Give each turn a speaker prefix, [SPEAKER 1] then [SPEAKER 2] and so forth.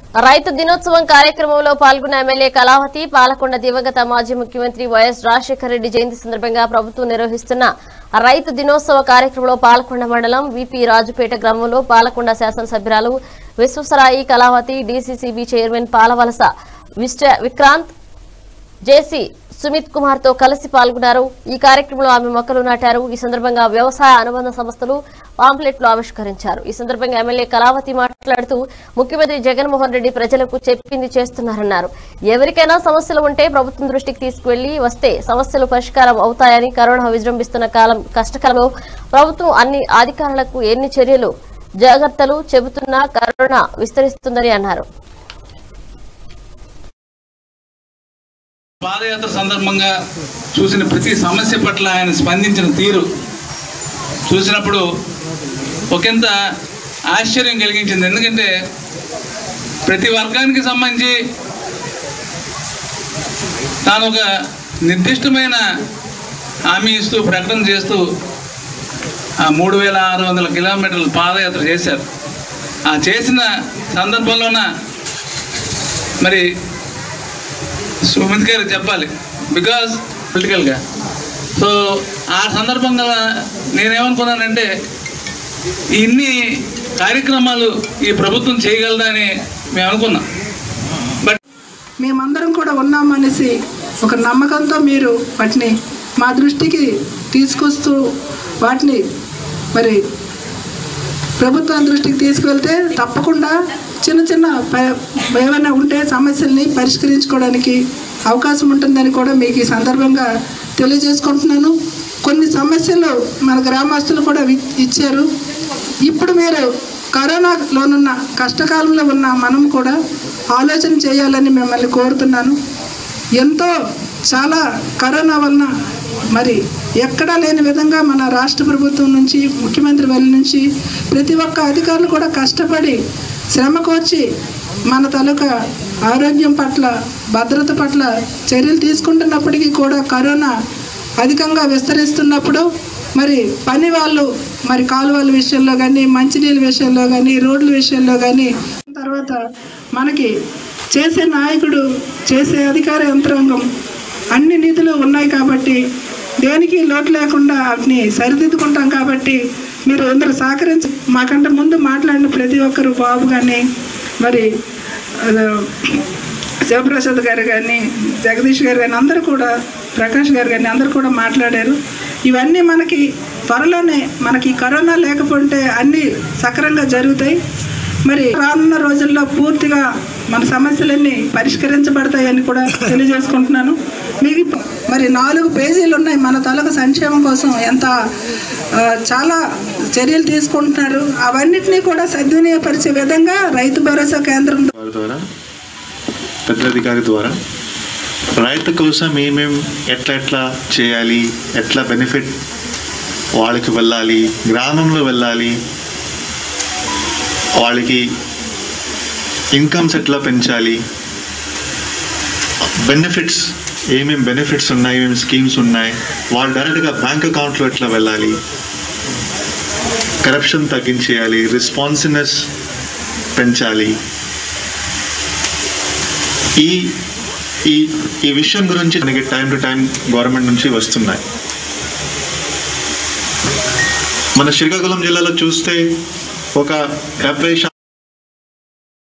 [SPEAKER 1] రైతు దినోత్సవం కార్యక్రమంలో పాల్గొన్న ఎమ్మెల్యే కళావతి పాలకొండ దివంగత మాజీ ముఖ్యమంత్రి వైఎస్ రాజశేఖర రెడ్డి జయంతి సందర్భంగా ప్రభుత్వం నిర్వహిస్తున్న రైతు దినోత్సవ కార్యక్రమంలో పాలకొండ మండలం విపి రాజుపేట గ్రామంలో పాలకొండ శాసనసభ్యురాలు విశ్వసరాయి కళావతి డీసీసీబీ చైర్మన్ పాలవలస విస్ట విక్రాంత్ జేసీ సుమిత్ కుమార్ తో కలిసి పాల్గొన్నారు ఈ కార్యక్రమంలో ఆమె మొక్కలు నాటారు ఈ సందర్భంగా వ్యవసాయ అనుబంధ సంస్థలు పాంప్లెట్లు ఆవిష్కరించారు ఈ సందర్భంగా ఎమ్మెల్యే కళావతి మాట్లాడుతూ ముఖ్యమంత్రి జగన్మోహన్ రెడ్డి ప్రజలకు చెప్పింది చేస్తున్నారన్నారు ఎవరికైనా సమస్యలు ఉంటే ప్రభుత్వం దృష్టికి తీసుకువెళ్లి వస్తే సమస్యలు పరిష్కారం అవుతాయని కరోనా విజృంభిస్తున్న కాలం కష్టకాలంలో ప్రభుత్వం అన్ని అధికారులకు ఎన్ని చర్యలు జాగ్రత్తలు చెబుతున్నా కరోనా విస్తరిస్తుందని అన్నారు
[SPEAKER 2] పాదయాత్ర సందర్భంగా చూసిన ప్రతి సమస్య పట్ల ఆయన స్పందించిన తీరు చూసినప్పుడు ఒకంత ఆశ్చర్యం కలిగించింది ఎందుకంటే ప్రతి వర్గానికి సంబంధించి తాను ఒక నిర్దిష్టమైన హామీ ఇస్తూ ప్రకటన చేస్తూ ఆ మూడు వేల ఆరు వందల కిలోమీటర్ల పాదయాత్ర చేశారు ఆ చేసిన సందర్భంలోన మరి సుమిత్ గారు చెప్పాలి బికాజ్ పొలిటికల్గా సో ఆ సందర్భంగా నేనేమనుకున్నానంటే ఇన్ని కార్యక్రమాలు ఈ ప్రభుత్వం చేయగలదని మేము అనుకున్నాం బట్
[SPEAKER 3] మేమందరం కూడా ఉన్నామనేసి ఒక నమ్మకంతో మీరు వాటిని మా దృష్టికి తీసుకొస్తూ వాటిని మరి ప్రభుత్వం దృష్టికి తీసుకువెళ్తే తప్పకుండా చిన్న చిన్న ప- ఏమైనా ఉంటే సమస్యల్ని పరిష్కరించుకోవడానికి అవకాశం ఉంటుందని కూడా మీకు ఈ సందర్భంగా తెలియజేసుకుంటున్నాను కొన్ని సమస్యలు మన గ్రామస్తులు కూడా వి- ఇచ్చారు ఇప్పుడు మీరు కరోనాలోనున్న కష్టకాలంలో ఉన్న మనం కూడా ఆలోచన చేయాలని మిమ్మల్ని కోరుతున్నాను ఎంతో చాలా కరోనా వలన మరి ఎక్కడా లేని విధంగా మన రాష్ట్ర ప్రభుత్వం నుంచి ముఖ్యమంత్రి వాళ్ళ నుంచి ప్రతి ఒక్క అధికారులు కూడా కష్టపడి శ్రమ కోర్చి మన తాలూకా ఆరోగ్యం పట్ల భద్రత పట్ల చర్యలు తీసుకుంటున్నప్పటికీ కూడా కరోనా అధికంగా విస్తరిస్తున్నప్పుడు మరి పని వాళ్ళు మరి కాలువల విషయంలో కానీ మంచినీళ్ళ విషయంలో కానీ రోడ్ల విషయంలో కానీ తర్వాత మనకి చేసే నాయకుడు చేసే అధికార యంత్రాంగం అన్ని నిధులు ఉన్నాయి కాబట్టి దేనికి లోటు లేకుండా వాటిని సరిదిద్దుకుంటాం కాబట్టి మీరు అందరూ సహకరించి మాకంటే ముందు మాట్లాడిన ప్రతి ఒక్కరు బాబు కానీ మరి ఆ, శివప్రసాద్ గారు కానీ జగదీష్ గారు కానీ అందరూ కూడా ప్రకాష్ గారు కానీ అందరూ కూడా మాట్లాడారు ఇవన్నీ మనకి త్వరలోనే మనకి కరోనా లేకపోతే అన్నీ సక్రంగా జరుగుతాయి మరి రానున్న రోజుల్లో పూర్తిగా మన సమస్యలన్నీ పరిష్కరించబడతాయని కూడా తెలియజేసుకుంటున్నాను మీకు మరి నాలుగు పేజీలు ఉన్నాయి మన తాలూకు సంక్షేమం కోసం ఎంత ఆ, చాలా చర్యలు తీసుకుంటున్నారు అవన్నిటినీ కూడా సద్వినియోగపరిచే విధంగా రైతు భరోసా కేంద్రం
[SPEAKER 4] వారి ద్వారా పెద్ద అధికారి ద్వారా రైతు కోసం ఏమేం ఎట్లా ఎట్లా చేయాలి ఎట్లా బెనిఫిట్ వాళ్ళకి వెళ్ళాలి గ్రామంలో వెళ్ళాలి వాళ్ళకి ఇన్కమ్స్ ఎట్లా పెంచాలి బెనిఫిట్స్ ఏమేం బెనిఫిట్స్ ఉన్నాయి ఏమేమి స్కీమ్స్ ఉన్నాయి వాళ్ళు డైరెక్ట్గా బ్యాంక్ అకౌంట్లో ఎట్లా వెళ్ళాలి కరప్షన్ తగ్గించేయాలి రెస్పాన్సినెస్ పెంచాలి ఈ ఈ ఈ విషయం గురించి మనకి టైం టు టైం గవర్నమెంట్ నుంచి వస్తున్నాయి మన శ్రీకాకుళం జిల్లాలో చూస్తే ఒక డెబ్బై శాతం